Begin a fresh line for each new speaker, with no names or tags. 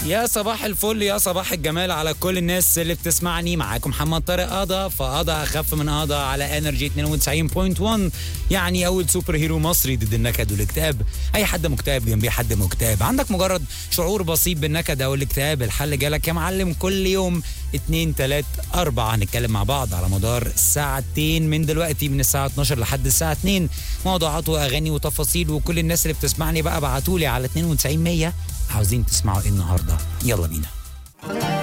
يا صباح الفل يا صباح الجمال على كل الناس اللي بتسمعني معاكم محمد طارق قضا فقضا اخف من قضا على انرجي 92.1 يعني اول سوبر هيرو مصري ضد النكد والاكتئاب اي حد مكتئب جنبيه حد مكتئب عندك مجرد شعور بسيط بالنكد او الاكتئاب الحل جالك يا معلم كل يوم 2 3 4 هنتكلم مع بعض على مدار ساعتين من دلوقتي من الساعه 12 لحد الساعه 2 موضوعات واغاني وتفاصيل وكل الناس اللي بتسمعني بقى ابعتوا لي على 92 100 عاوزين تسمعوا ايه النهارده يلا بينا